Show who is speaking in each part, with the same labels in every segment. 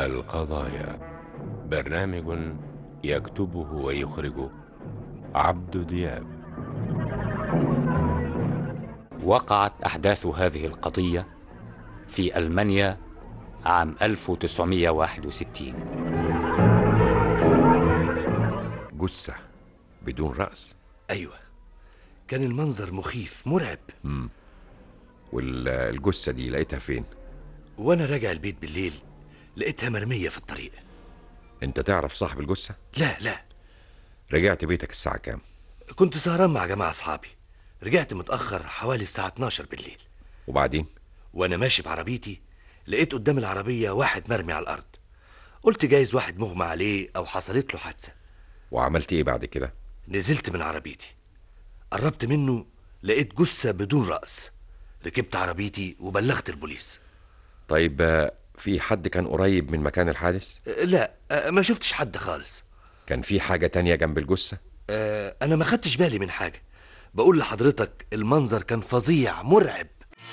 Speaker 1: القضايا برنامج يكتبه ويخرجه عبد دياب
Speaker 2: وقعت أحداث هذه القضية في ألمانيا عام 1961
Speaker 3: جثة بدون رأس
Speaker 4: أيوة كان المنظر مخيف مرعب
Speaker 3: والجثة دي لقيتها فين؟
Speaker 4: وأنا راجع البيت بالليل لقيتها مرمية في الطريق
Speaker 3: انت تعرف صاحب الجثة؟
Speaker 4: لا لا
Speaker 3: رجعت بيتك الساعة كام؟
Speaker 4: كنت سهران مع جماعة أصحابي رجعت متأخر حوالي الساعة 12 بالليل
Speaker 3: وبعدين؟
Speaker 4: وأنا ماشي بعربيتي لقيت قدام العربية واحد مرمي على الأرض قلت جايز واحد مغمى عليه أو حصلت له حادثة
Speaker 3: وعملت ايه بعد كده؟
Speaker 4: نزلت من عربيتي قربت منه لقيت جثة بدون رأس ركبت عربيتي وبلغت البوليس
Speaker 3: طيب آه، في حد كان قريب من مكان الحادث؟
Speaker 4: أه، لا أه، ما شفتش حد خالص
Speaker 3: كان في حاجة تانية جنب الجثة؟
Speaker 4: أه، أنا ما خدتش بالي من حاجة بقول لحضرتك المنظر كان فظيع مرعب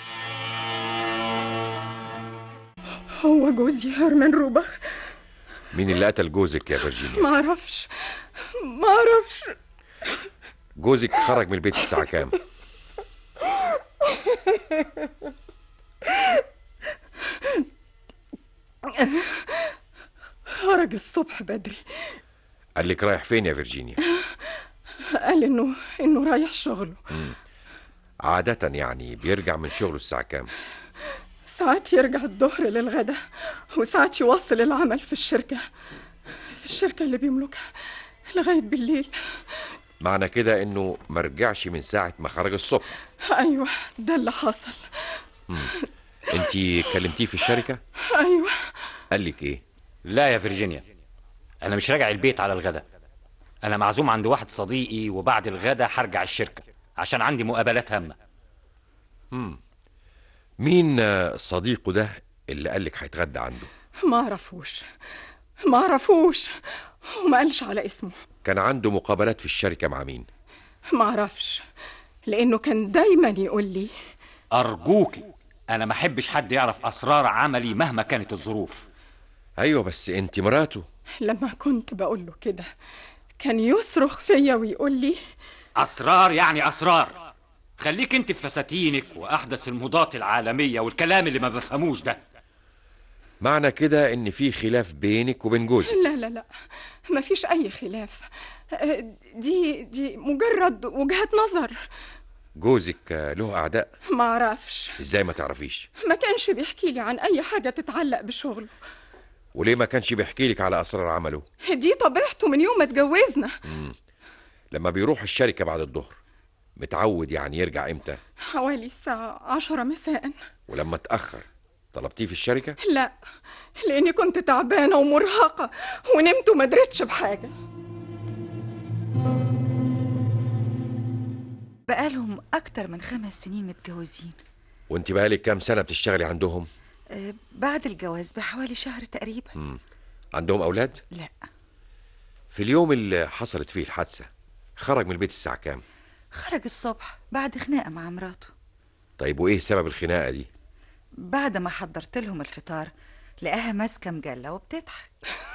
Speaker 5: هو جوزي هيرمان روبخ
Speaker 3: مين اللي قتل جوزك يا فيرجينيا؟
Speaker 5: ما اعرفش ما اعرفش
Speaker 3: جوزك خرج من البيت الساعة كام؟
Speaker 5: خرج الصبح بدري
Speaker 3: قال لك رايح فين يا فيرجينيا؟
Speaker 5: قال انه انه رايح شغله
Speaker 3: عادة يعني بيرجع من شغله الساعة كام؟
Speaker 5: ساعات يرجع الظهر للغدا وساعات يوصل العمل في الشركة في الشركة اللي بيملكها لغاية بالليل
Speaker 3: معنى كده انه ما رجعش من ساعة ما خرج الصبح
Speaker 5: أيوة ده اللي حصل
Speaker 3: انت كلمتيه في الشركة؟
Speaker 5: أيوة
Speaker 3: قال لك ايه؟
Speaker 2: لا يا فيرجينيا أنا مش راجع البيت على الغدا أنا معزوم عند واحد صديقي وبعد الغدا هرجع الشركة عشان عندي مقابلات هامة
Speaker 3: مين آه، صديقه ده اللي قال لك هيتغدى عنده؟
Speaker 5: ما عرفوش ما عرفوش وما قالش على اسمه
Speaker 3: كان عنده مقابلات في الشركة مع مين؟
Speaker 5: ما عرفش لأنه كان دايما يقول لي
Speaker 2: أرجوكي أنا ما أحبش حد يعرف أسرار عملي مهما كانت الظروف
Speaker 3: ايوه بس انت مراته
Speaker 5: لما كنت بقول له كده كان يصرخ فيا ويقول لي
Speaker 2: أسرار يعني أسرار خليك انت في فساتينك وأحدث الموضات العالمية والكلام اللي ما بفهموش ده
Speaker 3: معنى كده ان في خلاف بينك وبين جوزك
Speaker 5: لا لا لا ما فيش أي خلاف آه، دي دي مجرد وجهة نظر
Speaker 3: جوزك آه، له اعداء
Speaker 5: ما عرفش
Speaker 3: ازاي ما تعرفيش
Speaker 5: ما كانش بيحكي لي عن أي حاجة تتعلق بشغله
Speaker 3: وليه ما كانش بيحكي لك على اسرار عمله
Speaker 5: دي طبيعته من يوم ما اتجوزنا
Speaker 3: لما بيروح الشركة بعد الظهر متعود يعني يرجع امتى
Speaker 5: حوالي الساعة عشرة مساء
Speaker 3: ولما اتأخر طلبتيه في الشركة
Speaker 5: لا لأني كنت تعبانة ومرهقة ونمت وما درتش بحاجة
Speaker 6: بقالهم أكتر من خمس سنين متجوزين
Speaker 3: وانت بقالك كام سنة بتشتغلي عندهم
Speaker 6: آه، بعد الجواز بحوالي شهر تقريبا
Speaker 3: عندهم اولاد
Speaker 6: لا
Speaker 3: في اليوم اللي حصلت فيه الحادثة خرج من البيت الساعة كام
Speaker 6: خرج الصبح بعد خناقة مع مراته
Speaker 3: طيب وايه سبب الخناقة دي
Speaker 6: بعد ما حضرت لهم الفطار لقاها ماسكة مجلة وبتضحك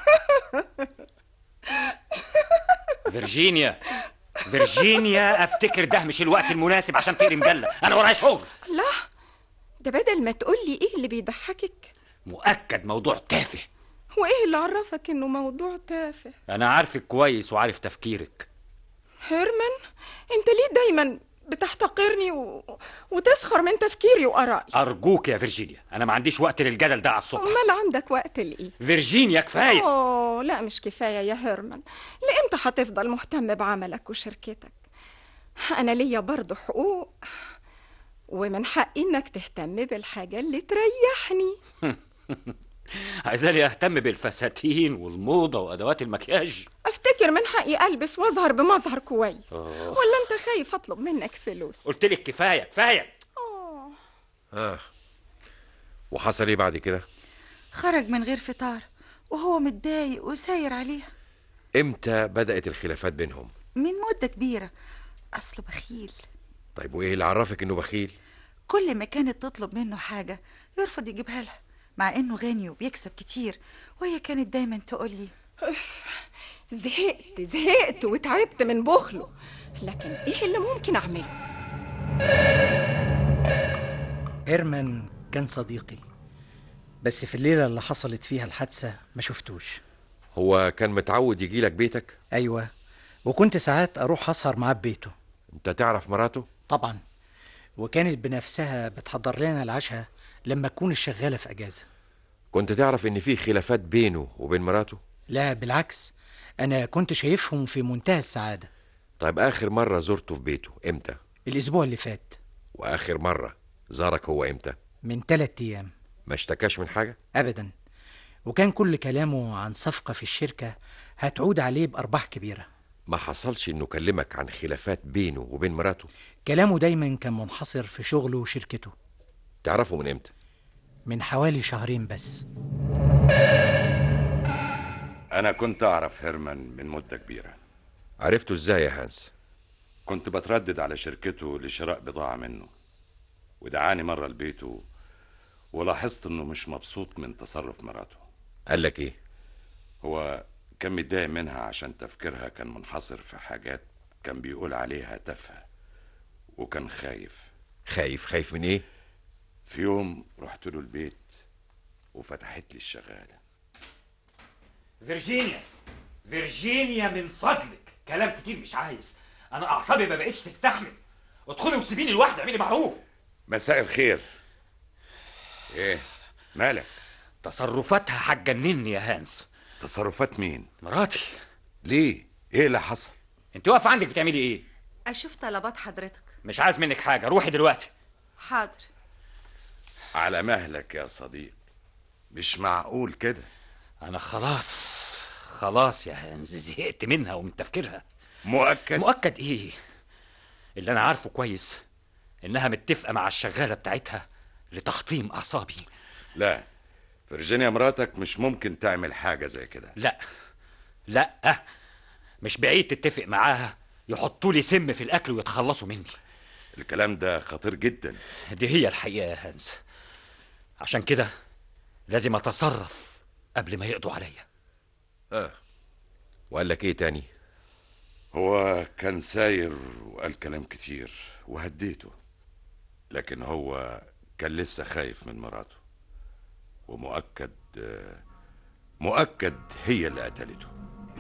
Speaker 2: فيرجينيا فيرجينيا افتكر ده مش الوقت المناسب عشان تقري مجله انا ورايا شغل
Speaker 5: لا ده بدل ما تقولي ايه اللي بيضحكك
Speaker 2: مؤكد موضوع تافه
Speaker 5: وايه اللي عرفك انه موضوع تافه
Speaker 2: انا عارفك كويس وعارف تفكيرك
Speaker 5: هيرمان انت ليه دايما بتحتقرني و... وتسخر من تفكيري وارائي
Speaker 2: ارجوك يا فيرجينيا انا ما عنديش وقت للجدل ده على الصبح
Speaker 5: امال عندك وقت لايه
Speaker 2: فيرجينيا كفايه
Speaker 5: اوه لا مش كفايه يا هيرمان لامتى هتفضل مهتم بعملك وشركتك انا ليا برضه حقوق ومن حقي انك تهتم بالحاجه اللي تريحني
Speaker 2: عايزالي اهتم بالفساتين والموضه وادوات المكياج
Speaker 5: افتكر من حقي البس واظهر بمظهر كويس ولا انت خايف اطلب منك فلوس
Speaker 2: قلت لك كفايه كفايه
Speaker 5: أوه.
Speaker 3: اه وحصل ايه بعد كده
Speaker 6: خرج من غير فطار وهو متضايق وساير عليها
Speaker 3: امتى بدأت الخلافات بينهم
Speaker 6: من مدة كبيرة أصله بخيل
Speaker 3: طيب وايه اللي عرفك انه بخيل
Speaker 6: كل ما كانت تطلب منه حاجة يرفض يجيبها لها مع انه غني وبيكسب كتير وهي كانت دايما تقول لي
Speaker 5: زهقت زهقت وتعبت من بخله لكن ايه اللي ممكن اعمله
Speaker 7: هيرمان كان صديقي بس في الليلة اللي حصلت فيها الحادثة ما شفتوش
Speaker 3: هو كان متعود يجي لك بيتك
Speaker 7: أيوة وكنت ساعات أروح أسهر معاه ببيته
Speaker 3: انت تعرف مراته
Speaker 7: طبعا وكانت بنفسها بتحضر لنا العشاء لما تكون الشغالة في أجازة
Speaker 3: كنت تعرف ان في خلافات بينه وبين مراته
Speaker 7: لا بالعكس أنا كنت شايفهم في منتهى السعادة
Speaker 3: طيب اخر مرة زرته في بيته امتى
Speaker 7: الأسبوع اللي فات
Speaker 3: واخر مرة زارك هو امتى
Speaker 7: من ثلاثة أيام
Speaker 3: ما اشتكاش من حاجة
Speaker 7: أبدا وكان كل كلامه عن صفقة في الشركة هتعود عليه بأرباح كبيرة
Speaker 3: ما حصلش انه كلمك عن خلافات بينه وبين مراته
Speaker 7: كلامه دايما كان منحصر في شغله وشركته
Speaker 3: تعرفه من امتى
Speaker 7: من حوالي شهرين بس
Speaker 8: أنا كنت أعرف هيرمان من مدة كبيرة
Speaker 3: عرفته ازاي يا هانس
Speaker 8: كنت بتردد على شركته لشراء بضاعة منه ودعاني مرة لبيته ولاحظت إنه مش مبسوط من تصرف مراته
Speaker 3: قال لك ايه
Speaker 8: هو كان متضايق منها عشان تفكيرها كان منحصر في حاجات كان بيقول عليها تافهة وكان خايف
Speaker 3: خايف خايف من ايه
Speaker 8: في يوم رحت له البيت وفتحت لي الشغالة
Speaker 2: فيرجينيا فيرجينيا من فضلك كلام كتير مش عايز انا اعصابي ما بقتش تستحمل ادخلي وسيبيني لوحدي اعملي معروف
Speaker 8: مساء الخير ايه مالك
Speaker 2: تصرفاتها هتجنني يا هانس
Speaker 8: تصرفات مين
Speaker 2: مراتي
Speaker 8: ليه ايه اللي حصل
Speaker 2: انت واقفه عندك بتعملي ايه
Speaker 6: اشوف طلبات حضرتك
Speaker 2: مش عايز منك حاجه روحي دلوقتي
Speaker 6: حاضر
Speaker 8: على مهلك يا صديق مش معقول كده
Speaker 2: انا خلاص خلاص يا هانز زهقت منها ومن تفكيرها
Speaker 8: مؤكد
Speaker 2: مؤكد ايه اللي انا عارفه كويس انها متفقه مع الشغاله بتاعتها لتحطيم اعصابي
Speaker 8: لا فيرجينيا مراتك مش ممكن تعمل حاجة زي كده
Speaker 2: لا لا مش بعيد تتفق معاها يحطوا لي سم في الاكل ويتخلصوا مني
Speaker 8: الكلام ده خطير جدا
Speaker 2: دي هي الحقيقه يا هانز عشان كده لازم اتصرف قبل ما يقضوا عليا
Speaker 3: وقال لك ايه تاني
Speaker 8: هو كان ساير وقال كلام كتير وهديته لكن هو كان لسه خايف من مراته ومؤكد مؤكد هي اللي قتلته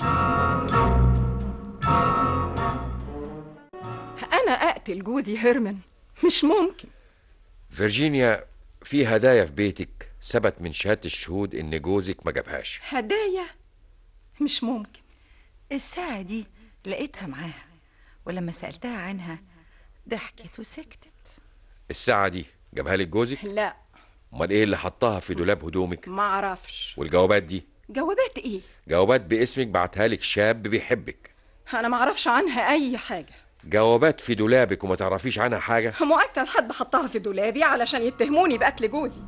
Speaker 5: انا اقتل جوزي هيرمان مش ممكن
Speaker 3: فيرجينيا في هدايا في بيتك ثبت من شهادة الشهود ان جوزك ما جابهاش
Speaker 5: هدايا مش ممكن
Speaker 6: الساعة دي لقيتها معاها ولما سألتها عنها ضحكت وسكتت
Speaker 3: الساعة دي جابها لك جوزك
Speaker 5: لا
Speaker 3: امال ايه اللي حطها في دولاب هدومك
Speaker 5: ما اعرفش
Speaker 3: والجوابات دي
Speaker 5: جوابات ايه
Speaker 3: جوابات باسمك بعتها لك شاب بيحبك
Speaker 5: انا ما اعرفش عنها اي حاجه
Speaker 3: جوابات في دولابك وما تعرفيش عنها حاجة
Speaker 5: مؤكد حد حطها في دولابي علشان يتهموني بقتل جوزي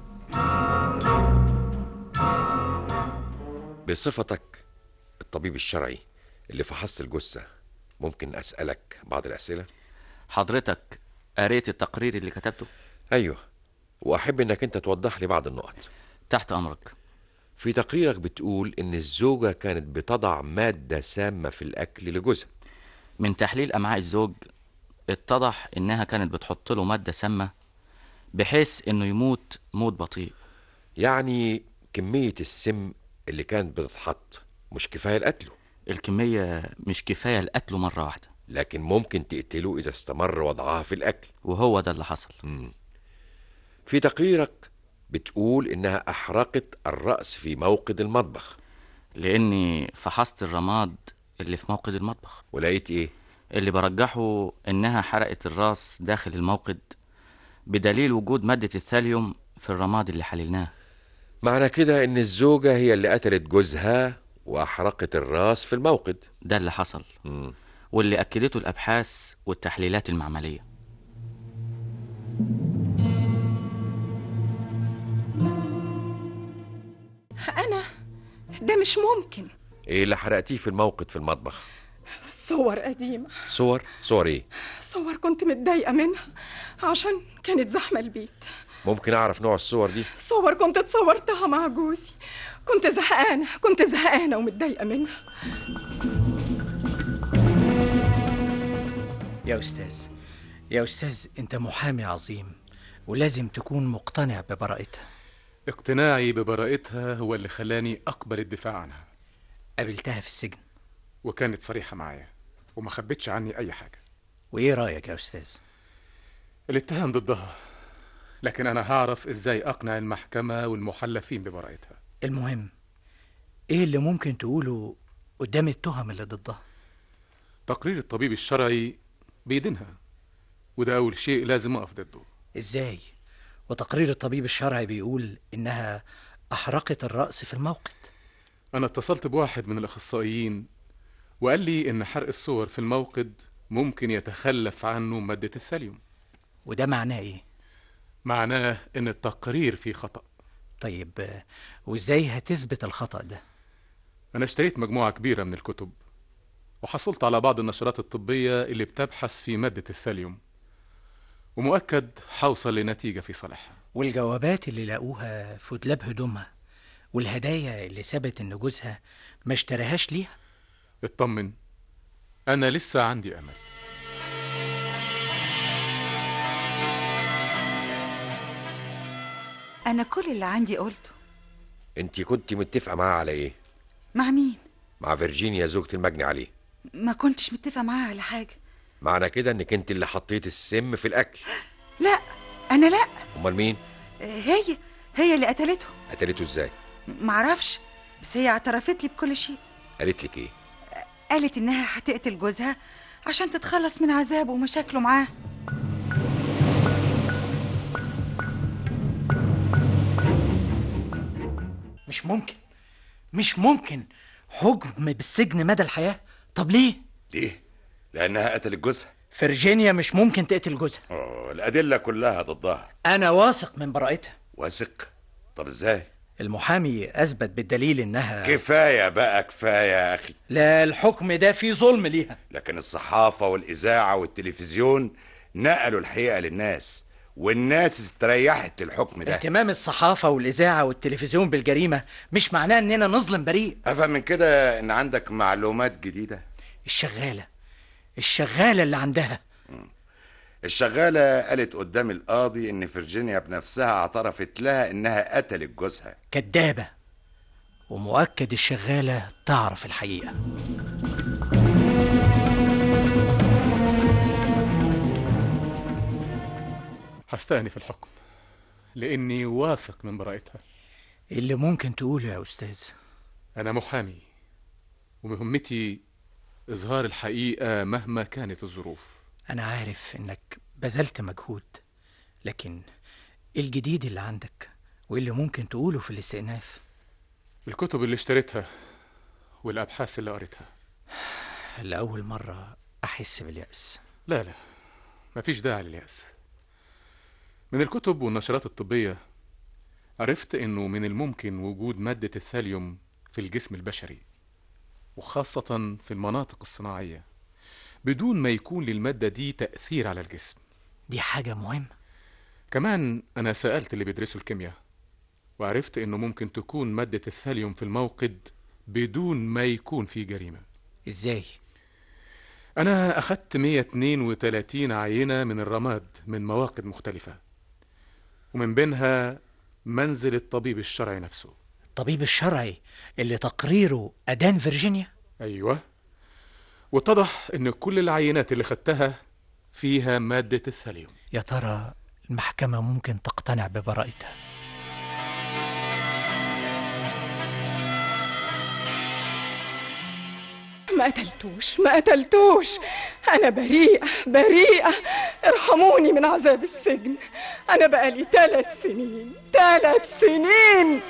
Speaker 3: بصفتك الطبيب الشرعي اللي فحص الجثة ممكن أسألك بعض الأسئلة؟
Speaker 9: حضرتك قريت التقرير اللي كتبته
Speaker 3: أيوه وأحب إنك أنت توضح لي بعض النقط
Speaker 9: تحت أمرك
Speaker 3: في تقريرك بتقول إن الزوجة كانت بتضع مادة سامة في الأكل لجوزها
Speaker 9: من تحليل أمعاء الزوج اتضح إنها كانت بتحط له مادة سامة بحيث إنه يموت موت بطيء
Speaker 3: يعني كمية السم اللي كانت بتتحط مش كفاية لقتله
Speaker 9: الكمية مش كفاية لقتله مرة واحدة
Speaker 3: لكن ممكن تقتله إذا استمر وضعها في الأكل
Speaker 9: وهو ده اللي حصل
Speaker 3: في تقريرك بتقول إنها أحرقت الرأس في موقد المطبخ
Speaker 9: لأني فحصت الرماد اللي في موقد المطبخ
Speaker 3: ولقيت إيه؟
Speaker 9: اللي برجحه إنها حرقت الراس داخل الموقد بدليل وجود مادة الثاليوم في الرماد اللي حللناه
Speaker 3: معنى كده إن الزوجة هي اللي قتلت جوزها وأحرقت الراس في الموقد
Speaker 9: ده اللي حصل واللي أكدته الأبحاث والتحليلات المعملية
Speaker 5: انا ده مش ممكن
Speaker 3: إيه اللي حرقتيه في الموقد في المطبخ؟
Speaker 5: صور قديمه
Speaker 3: صور؟ صور إيه؟
Speaker 5: صور كنت متضايقه منها عشان كانت زحمه البيت
Speaker 3: ممكن اعرف نوع الصور دي
Speaker 5: صور كنت اتصورتها مع جوزي كنت زهقانة كنت زهقانة ومتضايقة منها
Speaker 7: يا أستاذ يا أستاذ أنت محامي عظيم ولازم تكون مقتنع ببراءتها
Speaker 10: اقتناعي ببراءتها هو اللي خلاني أقبل الدفاع عنها
Speaker 7: قابلتها في السجن
Speaker 10: وكانت صريحة معايا وما خبتش عني أي حاجة
Speaker 7: وإيه رأيك يا أستاذ؟
Speaker 10: الاتهام ضدها لكن أنا هعرف إزاي أقنع المحكمة والمحلفين ببراءتها
Speaker 7: المهم إيه اللي ممكن تقوله قدام التهم اللي ضدها؟
Speaker 10: تقرير الطبيب الشرعي بيدينها وده أول شيء لازم أقف ضده
Speaker 7: إزاي؟ وتقرير الطبيب الشرعي بيقول إنها أحرقت الرأس في الموقد
Speaker 10: أنا اتصلت بواحد من الأخصائيين وقال لي إن حرق الصور في الموقد ممكن يتخلف عنه مادة الثليوم
Speaker 7: وده معناه إيه؟
Speaker 10: معناه إن التقرير فيه خطأ
Speaker 7: طيب آه، وإزاي هتثبت الخطأ ده؟
Speaker 10: أنا اشتريت مجموعة كبيرة من الكتب وحصلت على بعض النشرات الطبية اللي بتبحث في مادة الثليوم ومؤكد حوصل لنتيجة في صالحها
Speaker 7: والجوابات اللي لقوها في دولاب هدومها والهدايا اللي ثبت إن جوزها ما اشتراهاش ليها
Speaker 10: اطمن أنا لسه عندي أمل
Speaker 6: أنا كل اللي عندي قلته
Speaker 3: انت كنت متفقه معاه على ايه
Speaker 6: مع مين؟
Speaker 3: مع فيرجينيا زوجة المجني عليه
Speaker 6: ما كنتش متفقة معاها على حاجة
Speaker 3: معنى كده انك انت اللي حطيت السم في الاكل
Speaker 6: لا أنا لا
Speaker 3: امال مين
Speaker 6: هي هي اللي قتلته
Speaker 3: قتلته ازاي
Speaker 6: معرفش بس هي اعترفت لي بكل شيء
Speaker 3: قالت لك ايه
Speaker 6: قالت إنها هتقتل جوزها عشان تتخلص من عذابه ومشاكله معاه
Speaker 7: مش ممكن مش ممكن حكم بالسجن مدى الحياة طب ليه؟
Speaker 8: ليه؟ لأنها قتلت جوزها
Speaker 7: فرجينيا مش ممكن تقتل جوزها
Speaker 8: أوه، الأدلة كلها ضدها
Speaker 7: أنا واثق من براءتها
Speaker 8: واثق طب ازاي؟
Speaker 7: المحامي أثبت بالدليل إنها
Speaker 8: كفاية بقى كفاية يا أخي
Speaker 7: لا الحكم ده فيه ظلم ليها
Speaker 8: لكن الصحافة والإذاعة والتلفزيون نقلوا الحقيقة للناس والناس استريحت للحكم ده
Speaker 7: اهتمام الصحافة والإذاعة والتلفزيون بالجريمة مش معناه إننا نظلم بريء
Speaker 8: أفهم من كده إن عندك معلومات جديدة
Speaker 7: الشغالة الشغالة اللي عندها
Speaker 8: الشغالة قالت قدام القاضي إن فيرجينيا بنفسها اعترفت لها إنها قتلت جوزها
Speaker 7: كدابة ومؤكد الشغالة تعرف الحقيقة
Speaker 10: هستأنف الحكم لأني واثق من براءتها
Speaker 7: اللي ممكن تقوله يا أستاذ
Speaker 10: أنا محامي ومهمتي إظهار الحقيقة مهما كانت الظروف
Speaker 7: أنا عارف إنك بذلت مجهود لكن إيه الجديد اللي عندك وإيه اللي ممكن تقوله في الاستئناف
Speaker 10: الكتب اللي اشتريتها والأبحاث اللي قريتها
Speaker 7: لأول مرة أحس باليأس
Speaker 10: لا لا مفيش داعي لليأس من الكتب والنشرات الطبية عرفت إنه من الممكن وجود مادة الثاليوم في الجسم البشري وخاصة في المناطق الصناعية بدون ما يكون للمادة دي تأثير على الجسم
Speaker 7: دي حاجة مهمة
Speaker 10: كمان أنا سألت اللي بيدرسوا الكيمياء وعرفت إنه ممكن تكون مادة الثاليوم في الموقد بدون ما يكون في جريمة
Speaker 7: إزاي؟
Speaker 10: أنا أخدت 132 عينة من الرماد من مواقد مختلفة ومن بينها منزل الطبيب الشرعي نفسه
Speaker 7: الطبيب الشرعي اللي تقريره أدان فيرجينيا
Speaker 10: أيوة واتضح إن كل العينات اللي خدتها فيها مادة الثليوم
Speaker 7: يا ترى المحكمة ممكن تقتنع ببراءتها
Speaker 5: ما قتلتوش ما قتلتوش أنا بريئة بريئة ارحموني من عذاب السجن أنا بقالي ثلاث سنين ثلاث سنين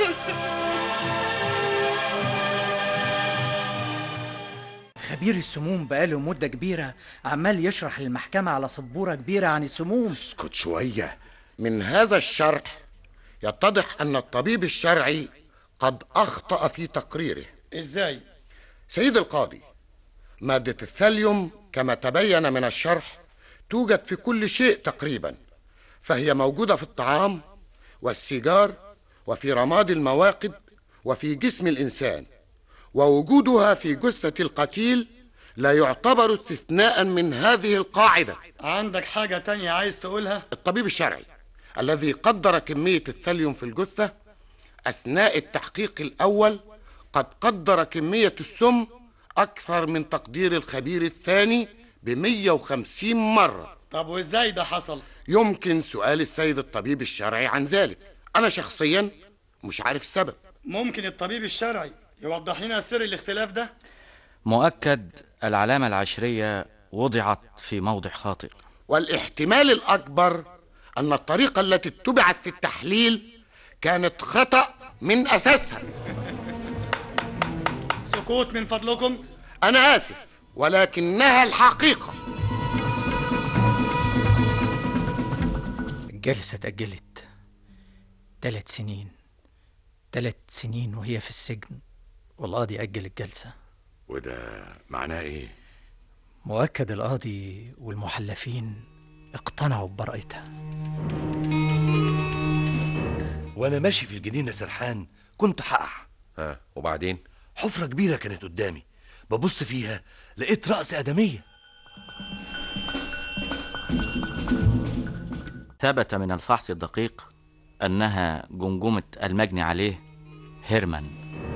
Speaker 7: خبير السموم بقاله مدة كبيرة عمال يشرح للمحكمة على سبورة كبيرة عن السموم
Speaker 8: اسكت شوية
Speaker 11: من هذا الشرح يتضح أن الطبيب الشرعي قد أخطأ في تقريره
Speaker 12: ازاي
Speaker 11: سيد القاضي مادة الثليوم كما تبين من الشرح توجد في كل شيء تقريبا فهي موجودة في الطعام والسيجار وفي رماد المواقد وفي جسم الإنسان ووجودها في جثة القتيل لا يعتبر استثناء من هذه القاعدة
Speaker 12: عندك حاجة تانية عايز تقولها؟
Speaker 11: الطبيب الشرعي الذي قدر كمية الثليوم في الجثة أثناء التحقيق الأول قد قدر كمية السم أكثر من تقدير الخبير الثاني ب 150 مرة
Speaker 12: طب وازاي ده حصل؟
Speaker 11: يمكن سؤال السيد الطبيب الشرعي عن ذلك أنا شخصيا مش عارف السبب
Speaker 12: ممكن الطبيب الشرعي يوضح لنا سر الاختلاف ده؟
Speaker 9: مؤكد العلامة العشرية وضعت في موضع خاطئ
Speaker 11: والاحتمال الأكبر أن الطريقة التي اتبعت في التحليل كانت خطأ من أساسها
Speaker 12: سكوت من فضلكم
Speaker 11: أنا آسف ولكنها الحقيقة
Speaker 7: الجلسة اتأجلت ثلاث سنين ثلاث سنين وهي في السجن والقاضي أجل الجلسة
Speaker 8: وده معناه ايه
Speaker 7: مؤكد القاضي والمحلفين اقتنعوا ببراءتها
Speaker 4: وانا ماشي في الجنينه سرحان كنت هقع
Speaker 3: ها وبعدين
Speaker 4: حفره كبيره كانت قدامي ببص فيها لقيت راس ادميه
Speaker 9: ثبت من الفحص الدقيق أنها جمجمة المجني عليه هيرمان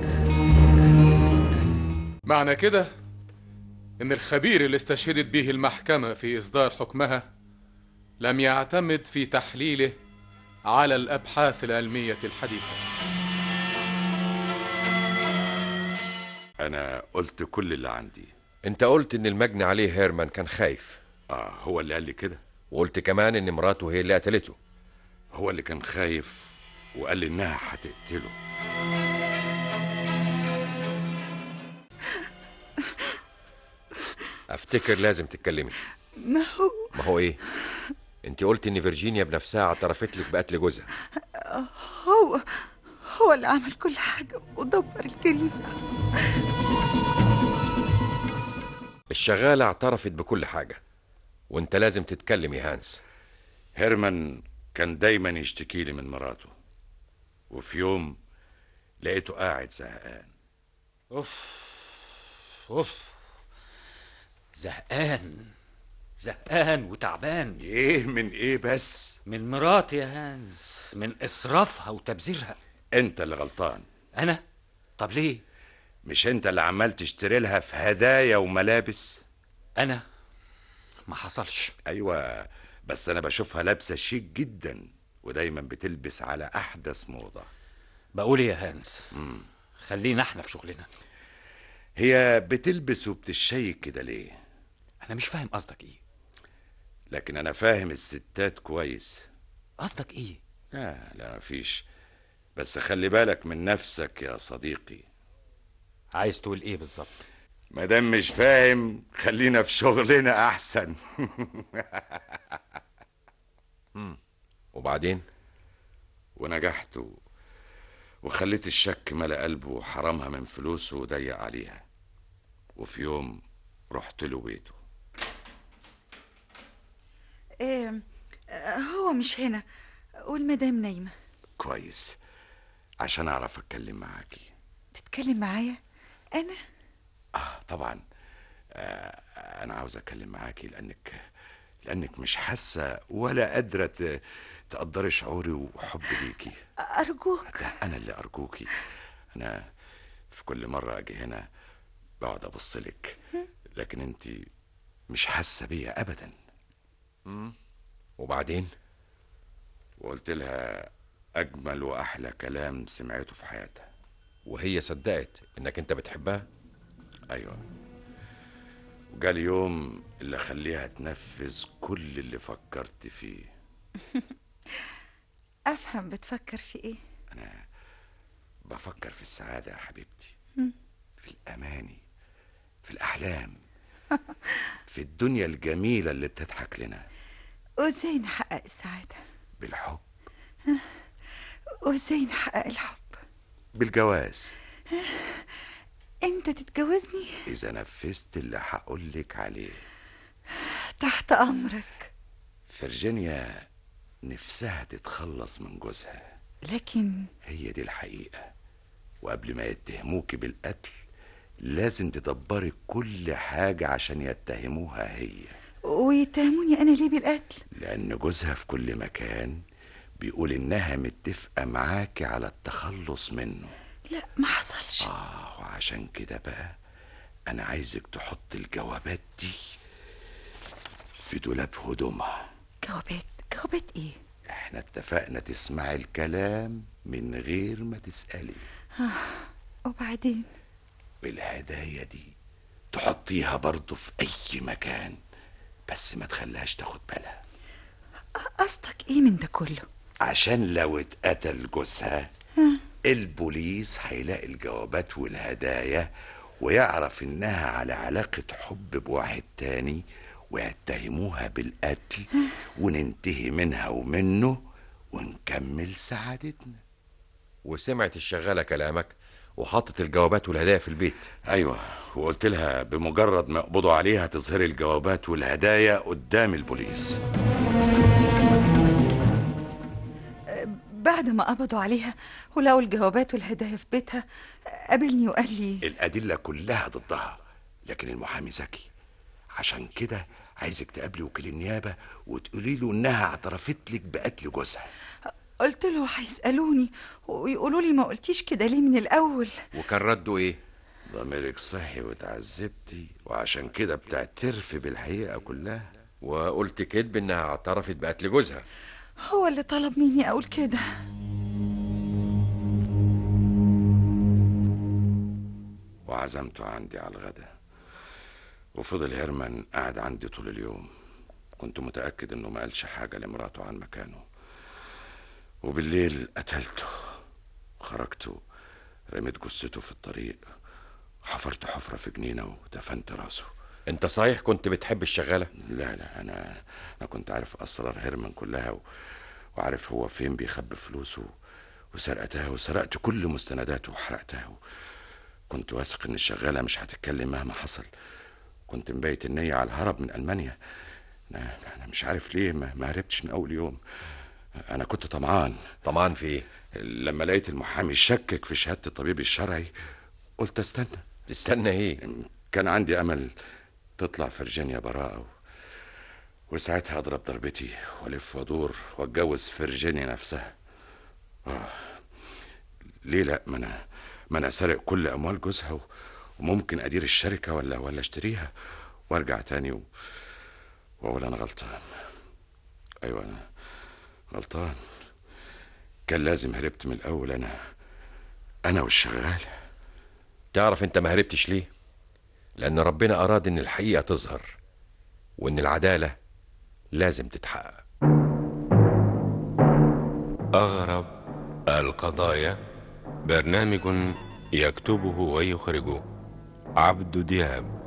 Speaker 10: معنى كده إن الخبير اللي استشهدت به المحكمة في إصدار حكمها لم يعتمد في تحليله على الأبحاث العلمية الحديثة
Speaker 8: انا قلت كل اللي عندي
Speaker 3: انت قلت ان المجني عليه هيرمان كان خايف
Speaker 8: اه هو اللي قال لي كده
Speaker 3: وقلت كمان ان مراته هي اللي قتلته
Speaker 8: هو اللي كان خايف وقال لي انها هتقتله
Speaker 3: افتكر لازم تتكلمي
Speaker 6: ما هو
Speaker 3: ما هو ايه انت قلت ان فيرجينيا بنفسها اعترفت لك بقتل جوزها
Speaker 6: هو هو اللي عمل كل حاجة ودبر الجريمة
Speaker 3: الشغالة اعترفت بكل حاجة وانت لازم تتكلم يا هانس
Speaker 8: هيرمان كان دايما يشتكي لي من مراته وفي يوم لقيته قاعد زهقان
Speaker 2: اوف اوف زهقان زهقان وتعبان
Speaker 8: ايه من ايه بس
Speaker 2: من مراتي يا هانز من اسرافها وتبذيرها
Speaker 8: انت اللي غلطان
Speaker 2: انا طب ليه
Speaker 8: مش انت اللي عمال تشتري لها في هدايا وملابس
Speaker 2: انا ما حصلش
Speaker 8: ايوه بس انا بشوفها لابسه شيك جدا ودايما بتلبس على احدث موضه
Speaker 2: بقول إيه يا هانز خلينا احنا في شغلنا
Speaker 8: هي بتلبس وبتشيك كده ليه
Speaker 2: انا مش فاهم قصدك ايه
Speaker 8: لكن انا فاهم الستات كويس
Speaker 2: قصدك ايه
Speaker 8: لا لا مفيش بس خلي بالك من نفسك يا صديقي
Speaker 2: عايز تقول ايه بالظبط
Speaker 8: مادام مش فاهم خلينا في شغلنا احسن
Speaker 3: وبعدين
Speaker 8: ونجحت و... وخليت الشك ملا قلبه وحرمها من فلوسه وضيق عليها وفي يوم رحت له بيته
Speaker 6: إيه هو مش هنا والمدام نايمة
Speaker 8: كويس عشان اعرف اتكلم معاكي
Speaker 6: تتكلم معايا أنا
Speaker 8: اه طبعا آه انا عاوز اتكلم معاكي لانك لانك مش حاسه ولا قادره ت- تقدري شعوري وحبي ليكي
Speaker 6: أرجوك
Speaker 8: ده انا اللي ارجوكي انا في كل مره اجي هنا بقعد ابص لك لكن انت مش حاسه بيا ابدا
Speaker 3: وبعدين
Speaker 8: وقلت لها اجمل واحلى كلام سمعته في حياتها
Speaker 3: وهي صدقت انك انت بتحبها
Speaker 8: ايوه وجالي يوم اللي خليها تنفذ كل اللي فكرت فيه
Speaker 6: أفهم بتفكر في إيه
Speaker 8: انا بفكر في السعاده يا حبيبتي في الاماني في الاحلام في الدنيا الجميله اللي بتضحك لنا
Speaker 6: وإزاي نحقق السعادة
Speaker 8: بالحب
Speaker 6: وإزاي نحقق الحب
Speaker 8: بالجواز
Speaker 6: أنت تتجوزني
Speaker 8: اذا نفذت اللي هقولك عليه
Speaker 6: تحت أمرك
Speaker 8: فيرجينيا نفسها تتخلص من جوزها
Speaker 6: لكن
Speaker 8: هي دي الحقيقة وقبل ما يتهموك بالقتل لازم تدبري كل حاجة عشان يتهموها هي
Speaker 6: ويتهموني أنا ليه بالقتل
Speaker 8: لأن جوزها في كل مكان بيقول إنها متفقة معاكي على التخلص منه
Speaker 6: لا ما حصلش
Speaker 8: آه وعشان كده بقى أنا عايزك تحط الجوابات دي في دولاب هدومها
Speaker 6: جوابات جوابات إيه
Speaker 8: احنا اتفقنا تسمعي الكلام من غير ما تسألي
Speaker 6: آه. وبعدين
Speaker 8: والهدايا دي تحطيها برضه في أي مكان بس ما تخليهاش تاخد بالها
Speaker 6: قصدك إيه من ده كله
Speaker 8: عشان لو اتقتل جوزها البوليس هيلاقي الجوابات والهدايا ويعرف انها على علاقة حب بواحد تاني ويتهموها بالقتل وننتهي منها ومنه ونكمل سعادتنا
Speaker 3: وسمعت الشغالة كلامك وحطت الجوابات والهدايا في البيت
Speaker 8: ايوه وقلت لها بمجرد ما يقبضوا عليها تظهري الجوابات والهدايا قدام البوليس
Speaker 6: بعد ما قبضوا عليها ولقوا الجوابات والهدايا في بيتها قابلني وقال لي
Speaker 8: الأدلة كلها ضدها لكن المحامي ذكي عشان كده عايزك تقابلي وكيل النيابة وتقولي له إنها اعترفت لك بقتل جوزها
Speaker 6: قلت له هيسألوني ويقولوا لي ما قلتيش كده ليه من الأول
Speaker 3: وكان رده إيه؟
Speaker 8: ضميرك صحي وتعذبتي وعشان كده بتعترفي بالحقيقة كلها
Speaker 3: وقلت كذب إنها اعترفت بقتل جوزها
Speaker 6: هو اللي طلب مني أقول كده
Speaker 8: وعزمته عندي على الغدا وفضل هيرمان قاعد عندي طول اليوم كنت متأكد إنه ما قالش حاجة لمراته عن مكانه وبالليل قتلته خرجت رميت جثته في الطريق حفرت حفرة في جنينة ودفنت راسه
Speaker 3: انت صحيح كنت بتحب الشغالة؟
Speaker 8: لا لا أنا أنا كنت عارف أسرار هيرمان كلها و... وعارف هو فين بيخبي فلوسه وسرقتها وسرقت كل مستنداته وحرقتها و... كنت واثق إن الشغالة مش هتتكلم مهما حصل كنت مبيت النية على الهرب من ألمانيا أنا, أنا مش عارف ليه ما, ما هربتش من أول يوم أنا كنت طمعان
Speaker 3: طمعان في إيه؟
Speaker 8: لما لقيت المحامي شكك في شهادة الطبيب الشرعي قلت استنى
Speaker 3: تستنى ايه؟
Speaker 8: كان عندي امل تطلع فرجينيا براءة و... وساعتها اضرب ضربتي والف وادور واتجوز فرجينيا نفسها آه. ليه لا ما انا ما انا سارق كل اموال جوزها و... وممكن ادير الشركة ولا ولا اشتريها وارجع تاني و... واقول انا غلطان ايوه انا غلطان كان لازم هربت من الاول انا انا والشغال
Speaker 3: تعرف انت ما هربتش ليه؟ لأن ربنا أراد إن الحقيقة تظهر وإن العدالة لازم تتحقق
Speaker 1: أغرب القضايا برنامج يكتبه ويخرجه عبد دياب